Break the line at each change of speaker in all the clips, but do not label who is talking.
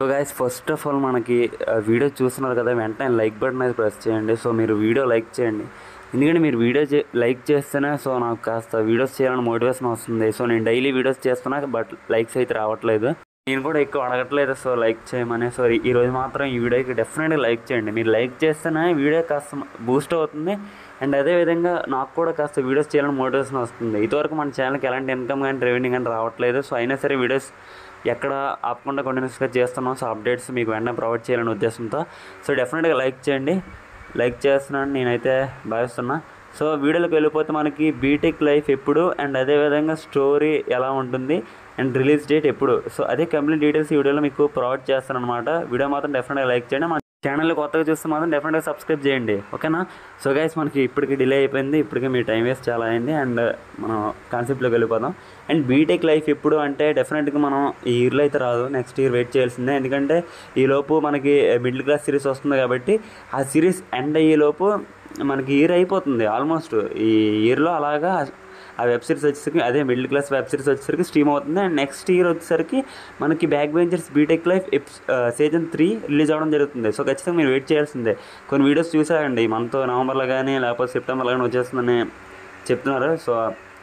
so guys first of all మనకి ఆ, video చూస్తున్నారు కదా వెంటనే లైక్ బటన్ అయితే ప్రెస్ చేయండి సో మీరు వీడియో లైక్ చేయండి ఎందుకంటే మీరు వీడియో చే లైక్ చేస్తేనే సో నాకు కాస్త వీడియోస్ చేయాలని మోటివేషన్ వస్తుంది సో నేను డైలీ వీడియోస్ చేస్తున్నా బట్ లైక్స్ అయితే రావట్లేదు నేను కూడా ఎక్కువ అడగట్లేదు సో లైక్ చేయమని సో ఈ రోజు మాత్రం ఈ వీడియోకి డెఫినెట్గా లైక్ చేయండి మీరు లైక్ చేస్తేనే వీడియో కాస్త బూస్ట్ అవుతుంది అండ్ అదేవిధంగా నాకు కూడా కాస్త వీడియోస్ చేయాలని మోటివేషన్ వస్తుంది ఇదివరకు మన ఛానల్కి ఎలాంటి ఇన్కమ్ కానీ రెవెన్యూ కానీ రావట్లేదు సో అయినా సరే వీడియోస్ ఎక్కడ ఆపకుండా కంటిన్యూస్గా చేస్తున్నాం సో అప్డేట్స్ మీకు వెంటనే ప్రొవైడ్ చేయాలనే ఉద్దేశంతో సో డెఫినెట్గా లైక్ చేయండి లైక్ చేస్తున్నాను నేనైతే భావిస్తున్నా సో వీడియోలోకి వెళ్ళిపోతే మనకి బీటెక్ లైఫ్ ఎప్పుడు అండ్ అదేవిధంగా స్టోరీ ఎలా ఉంటుంది అండ్ రిలీజ్ డేట్ ఎప్పుడు సో అదే కంప్లీట్ డీటెయిల్స్ ఈ వీడియోలో మీకు ప్రొవైడ్ చేస్తాను అనమాట వీడియో మాత్రం డెఫినెట్గా లైక్ చేయండి మన ఛానల్ కొత్తగా చూస్తే మాత్రం డెఫినెట్గా సబ్స్క్రైబ్ చేయండి ఓకేనా సో గైస్ మనకి ఇప్పటికి డిలే అయిపోయింది ఇప్పటికే మీ టైం వేస్ట్ చాలా అయింది అండ్ మనం కాన్సెప్ట్లోకి వెళ్ళిపోదాం అండ్ బీటెక్ లైఫ్ ఎప్పుడు అంటే డెఫినెట్గా మనం ఈ ఇయర్లో అయితే రాదు నెక్స్ట్ ఇయర్ వెయిట్ చేయాల్సిందే ఎందుకంటే ఈ లోపు మనకి మిడిల్ క్లాస్ సిరీస్ వస్తుంది కాబట్టి ఆ సిరీస్ ఎండ్ అయ్యేలోపు మనకి ఇయర్ అయిపోతుంది ఆల్మోస్ట్ ఈ ఇయర్లో అలాగా ఆ వెబ్ సిరీస్ వచ్చేసరికి అదే మిడిల్ క్లాస్ వెబ్ సిరీస్ వచ్చేసరికి స్ట్రీమ్ అవుతుంది అండ్ నెక్స్ట్ ఇయర్ వచ్చేసరికి మనకి back benchers BTech life season three release అవ్వడం జరుగుతుంది సో ఖచ్చితంగా మీరు వెయిట్ చేయాల్సిందే కొన్ని వీడియోస్ చూసారండి ఈ మంత్ నవంబర్లో కానీ లేకపోతే సెప్టెంబర్లో కానీ వచ్చేస్తుందని చెప్తున్నారు సో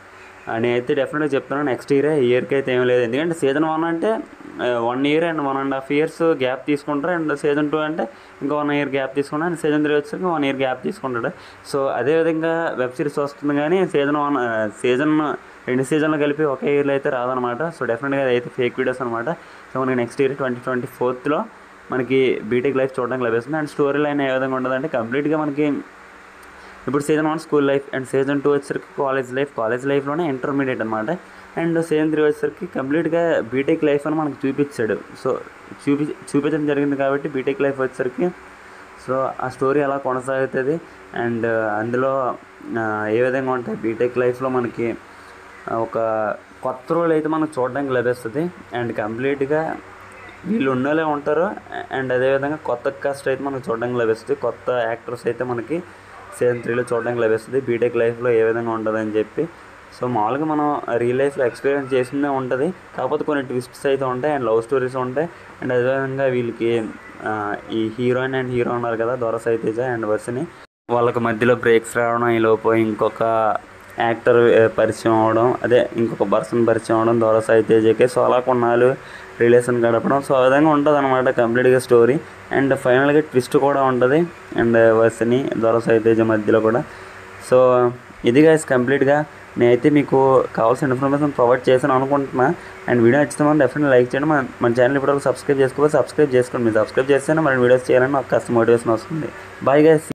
నేనైతే డెఫినెట్గా చెప్తున్నాను నెక్స్ట్ ఇయరే ఇయర్కి అయితే ఏం లేదు ఎందుకంటే సీజన్ వన్ అంటే one year and one and half years gap తీసుకుంటారు అండ్ సీజన్ టూ అంటే ఇంకా వన్ ఇయర్ గ్యాప్ తీసుకుంటారు అండ్ సీజన్ త్రీ వచ్చేసరికి వన్ ఇయర్ గ్యాప్ తీసుకుంటాడు సో అదేవిధంగా వెబ్ సిరీస్ వస్తుంది కానీ సీజన్ వన్ సీజన్ రెండు సీజన్లు కలిపి ఒకే ఇయర్లో అయితే రాదనమాట సో డెఫినెట్గా అది అయితే ఫేక్ వీడియోస్ అనమాట సో మనకి నెక్స్ట్ ఇయర్ ట్వంటీ ట్వంటీ ఫోర్త్లో మనకి బీటెక్ లైఫ్ చూడడానికి లభిస్తుంది అండ్ స్టోరీ లైన్ ఏ విధంగా ఉంటుందంటే కంప్లీట్గా మనకి ఇప్పుడు season one school life and season two వచ్చేసరికి కాలేజ్ లైఫ్ కాలేజ్ లైఫ్లోనే ఇంటర్మీడియట్ అనమాట అండ్ సీజన్ త్రీ వచ్చేసరికి కంప్లీట్గా బీటెక్ లైఫ్ అని మనకు చూపించాడు సో చూపి చూపించడం జరిగింది కాబట్టి బీటెక్ లైఫ్ వచ్చేసరికి సో ఆ స్టోరీ ఎలా కొనసాగుతుంది అండ్ అందులో ఆ, ఏ విధంగా ఉంటాయి బీటెక్ లైఫ్లో మనకి ఒక కొత్త రోల్ అయితే మనకు చూడడానికి లభిస్తుంది అండ్ కంప్లీట్గా వీళ్ళు ఉన్నోళ్ళే ఉంటారు అండ్ అదేవిధంగా కొత్త కాస్ట్ అయితే మనకు చూడడానికి లభిస్తుంది కొత్త యాక్టర్స్ అయితే మనకి సీజన్ త్రీలో చూడడానికి లభిస్తుంది బీటెక్ లైఫ్లో ఏ విధంగా ఉంటుందని చెప్పి సో మామూలుగా మనం రియల్ లైఫ్లో ఎక్స్పీరియన్స్ చేసిందే ఉంటుంది కాకపోతే కొన్ని ట్విస్ట్స్ అయితే ఉంటాయి అండ్ లవ్ స్టోరీస్ ఉంటాయి అండ్ అదేవిధంగా వీళ్ళకి ఆ, ఈ హీరోయిన్ అండ్ హీరో ఉన్నారు కదా దొరస తేజ అండ్ వర్షని వాళ్ళకి మధ్యలో బ్రేక్స్ రావడం ఈ లోపు ఇంకొక యాక్టర్ పరిచయం అవడం అదే ఇంకొక పర్సన్ పరిచయం అవడం దొరస తేజకే సో అలా కొన్నాళ్ళు రిలేషన్ గడపడం సో ఆ విధంగా ఉంటుంది అనమాట కంప్లీట్గా స్టోరీ అండ్ ఫైనల్గా ట్విస్ట్ కూడా ఉంటుంది అండ్ వర్షని దొరస తేజ మధ్యలో కూడా సో ఇది గైస్ కంప్లీట్గా నేనైతే మీకు కావాల్సిన ఇన్ఫర్మేషన్ ప్రొవైడ్ చేశాను అనుకుంటున్నా అండ్ వీడియో నచ్చితే మనం డెఫినెట్గా లైక్ చేయండి మన మన ఛానల్ ఇప్పటివరకు సబ్స్క్రైబ్ చేసుకోవాలి సబ్స్క్రైబ్ చేసుకోండి మీరు సబ్స్క్రైబ్ చేస్తేనే మన వీడియోస్ చేయాలని నాకు కాస్త మోటివేషన్ వస్తుంది బాయ్ గైస్